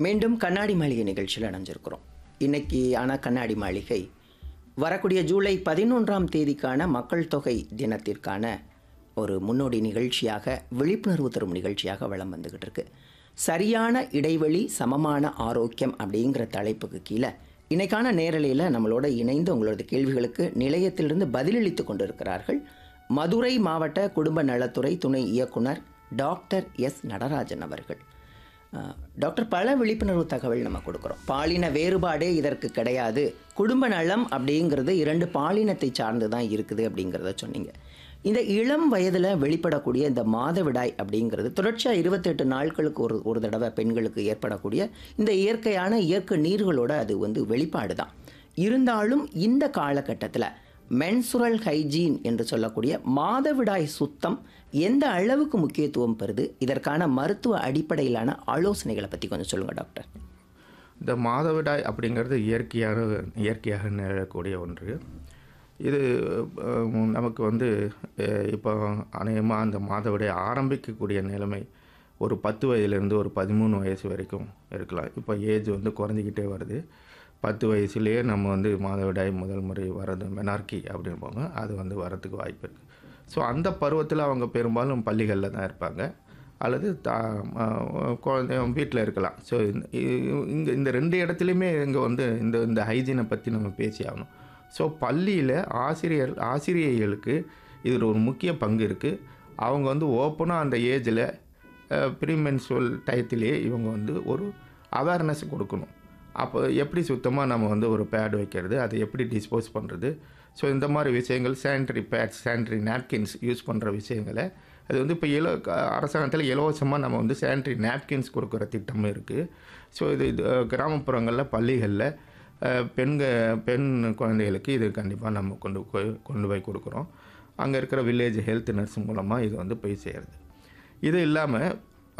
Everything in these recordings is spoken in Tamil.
மீண்டும் கண்ணாடி மாளிகை நிகழ்ச்சியில் இணைஞ்சிருக்கிறோம் இன்னைக்கு ஆனால் கண்ணாடி மாளிகை வரக்கூடிய ஜூலை பதினொன்றாம் தேதிக்கான மக்கள் தொகை தினத்திற்கான ஒரு முன்னோடி நிகழ்ச்சியாக விழிப்புணர்வு தரும் நிகழ்ச்சியாக வளம் வந்துக்கிட்டு இருக்கு சரியான இடைவெளி சமமான ஆரோக்கியம் அப்படிங்கிற தலைப்புக்கு கீழே இன்னைக்கான நேரலையில் நம்மளோட இணைந்து உங்களோட கேள்விகளுக்கு நிலையத்திலிருந்து பதிலளித்து கொண்டிருக்கிறார்கள் மதுரை மாவட்ட குடும்ப நலத்துறை துணை இயக்குனர் டாக்டர் எஸ் நடராஜன் அவர்கள் அஹ், டாக்டர் பல விழிப்புணர்வு தகவல் நம்ம கொடுக்குறோம் பாலின வேறுபாடே இதற்கு கிடையாது குடும்ப நலம் அப்படிங்கிறது இரண்டு பாலினத்தை சார்ந்து தான் இருக்குது அப்படிங்கிறத சொன்னீங்க இந்த இளம் வயதில் வெளிப்படக்கூடிய இந்த மாதவிடாய் அப்படிங்கிறது தொடர்ச்சியாக இருபத்தெட்டு நாட்களுக்கு ஒரு ஒரு தடவை பெண்களுக்கு ஏற்படக்கூடிய இந்த இயற்கையான இயற்கை நீர்களோட அது வந்து வெளிப்பாடு தான் இருந்தாலும் இந்த காலகட்டத்தில் மென்சுரல் ஹைஜீன் என்று சொல்லக்கூடிய மாதவிடாய் சுத்தம் எந்த அளவுக்கு முக்கியத்துவம் பெறுது இதற்கான மருத்துவ அடிப்படையிலான ஆலோசனைகளை பற்றி கொஞ்சம் சொல்லுங்கள் டாக்டர் இந்த மாதவிடாய் அப்படிங்கிறது இயற்கையாக இயற்கையாக நிகழக்கூடிய ஒன்று இது அஹ், நமக்கு வந்து அஹ், இப்போ அநேகமாக அந்த மாதவிடாய் ஆரம்பிக்கக்கூடிய நிலைமை ஒரு பத்து வயதுலேருந்து ஒரு பதிமூணு வயசு வரைக்கும் இருக்கலாம் இப்போ ஏஜ் வந்து குறைஞ்சிக்கிட்டே வருது பத்து வயசுலேயே நம்ம வந்து மாதவிடாய் முதல் முறை வர்றது மெனார்கி அப்படின்பாங்க அது வந்து வரத்துக்கு வாய்ப்பு இருக்குது ஸோ அந்த பருவத்தில் அவங்க பெரும்பாலும் பள்ளிகளில் தான் இருப்பாங்க அல்லது தா அஹ் குழந்தை வீட்டில் இருக்கலாம் ஸோ இங்கே இந்த ரெண்டு இடத்துலையுமே இங்கே வந்து இந்த இந்த ஹைஜீனை பற்றி நம்ம பேசி ஆகணும் ஸோ பள்ளியில் ஆசிரியர் ஆசிரியர்களுக்கு இதில் ஒரு முக்கிய பங்கு இருக்குது அவங்க வந்து ஓப்பனாக அந்த ஏஜில் ப்ரீமென்சுவல் டயத்திலேயே இவங்க வந்து ஒரு அவேர்னஸ் கொடுக்கணும் அப்போ எப்படி சுத்தமாக நம்ம வந்து ஒரு பேட் வைக்கிறது அதை எப்படி டிஸ்போஸ் பண்ணுறது ஸோ இந்த மாதிரி விஷயங்கள் sanitary pads sanitary napkins use பண்ணுற விஷயங்களை அது வந்து இப்போ இல அரசாங்கத்தில் இலவசமாக நம்ம வந்து சானிட்டரி நாப்கின்ஸ் கொடுக்குற திட்டமும் இருக்குது ஸோ இது இது கிராமப்புறங்களில் பள்ளிகளில் அஹ், பெண்க பெண் குழந்தைகளுக்கு இது கண்டிப்பாக நம்ம கொண்டு போய் கொண்டு போய் கொடுக்குறோம் அங்கே இருக்கிற வில்லேஜ் ஹெல்த் நர்ஸ் மூலமாக இது வந்து போய் சேருது இது இல்லாமல்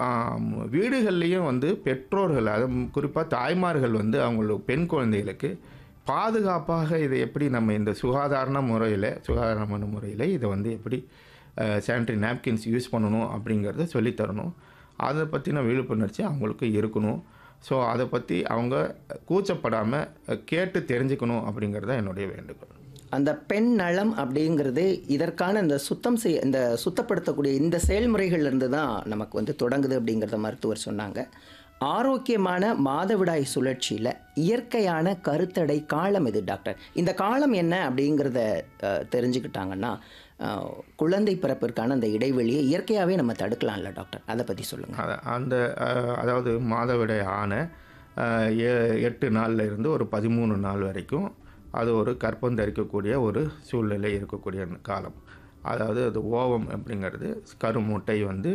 வீடுகள்லேயும் வந்து பெற்றோர்கள் அது குறிப்பாக தாய்மார்கள் வந்து அவங்களோட பெண் குழந்தைகளுக்கு பாதுகாப்பாக இதை எப்படி நம்ம இந்த சுகாதார முறையில் சுகாதாரமான முறையில் இதை வந்து எப்படி சானிட்டரி நாப்கின்ஸ் யூஸ் பண்ணணும் அப்படிங்கிறத சொல்லித் தரணும் அதை பற்றின விழிப்புணர்ச்சி அவங்களுக்கு இருக்கணும் ஸோ அதை பற்றி அவங்க கூச்சப்படாமல் கேட்டு தெரிஞ்சுக்கணும் அப்படிங்கிறது தான் என்னுடைய வேண்டுகோள் அந்த பெண் நலம் அப்படிங்கிறது இதற்கான இந்த சுத்தம் செய்ய இந்த சுத்தப்படுத்தக்கூடிய இந்த செயல்முறைகள்ல இருந்து தான் நமக்கு வந்து தொடங்குது அப்படிங்கிறத மருத்துவர் சொன்னாங்க ஆரோக்கியமான மாதவிடாய் சுழற்சியில் இயற்கையான கருத்தடை காலம் இது டாக்டர் இந்த காலம் என்ன அப்படிங்கிறத அஹ், தெரிஞ்சுக்கிட்டாங்கன்னா அஹ், குழந்தை பிறப்பிற்கான அந்த இடைவெளியை இயற்கையாகவே நம்ம தடுக்கலாம்ல டாக்டர் அதை பற்றி சொல்லுங்கள் அத- அந்த அஹ், அதாவது மாதவிடாய் ஆன அஹ், எ- எட்டு நாள்ல இருந்து ஒரு பதிமூணு நாள் வரைக்கும் அது ஒரு கற்பம் தரிக்கக்கூடிய ஒரு சூழ்நிலை இருக்கக்கூடிய காலம் அதாவது அது ஓவம் அப்படிங்கிறது கருமுட்டை வந்து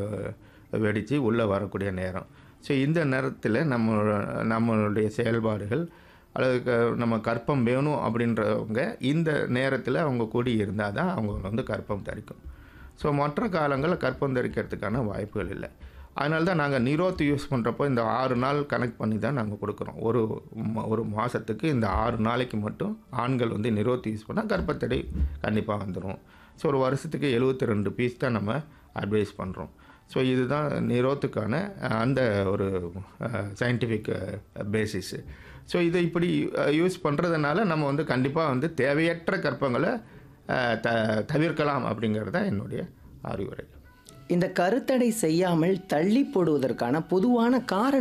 வெடித்து உள்ளே வரக்கூடிய நேரம் ஸோ இந்த நேரத்தில் நம்ம நம்மளுடைய செயல்பாடுகள் அல்லது க- நம்ம கற்பம் வேணும் அப்படின்றவங்க இந்த நேரத்தில் அவங்க கூடி இருந்தால் தான் அவங்க வந்து கற்பம் தரிக்கும் ஸோ மற்ற காலங்களில் கற்பம் தரிக்கிறதுக்கான வாய்ப்புகள் இல்லை அதனால தான் நாங்கள் நிரோத் யூஸ் பண்ணுறப்போ இந்த ஆறு நாள் கனெக்ட் பண்ணி தான் நாங்கள் கொடுக்குறோம் ஒரு ம- ஒரு மாதத்துக்கு இந்த ஆறு நாளைக்கு மட்டும் ஆண்கள் வந்து நிரோத் யூஸ் பண்ணால் கர்ப்பத்தடை கண்டிப்பாக வந்துடும் ஸோ ஒரு வருஷத்துக்கு எழுபத்தி ரெண்டு பீஸ் தான் நம்ம அட்வைஸ் பண்ணுறோம் ஸோ இதுதான் நிரோத்துக்கான அஹ், அந்த ஒரு சயின்டிஃபிக் பேசிஸு ஸோ இதை இப்படி யூஸ் பண்ணுறதுனால நம்ம வந்து கண்டிப்பாக வந்து தேவையற்ற கற்பங்களை அஹ், த தவிர்க்கலாம் அப்படிங்கிறது தான் என்னுடைய அறிவுரை இந்த கருத்தடை செய்யாமல் தள்ளி போடுவதற்கான பொதுவான காரணம்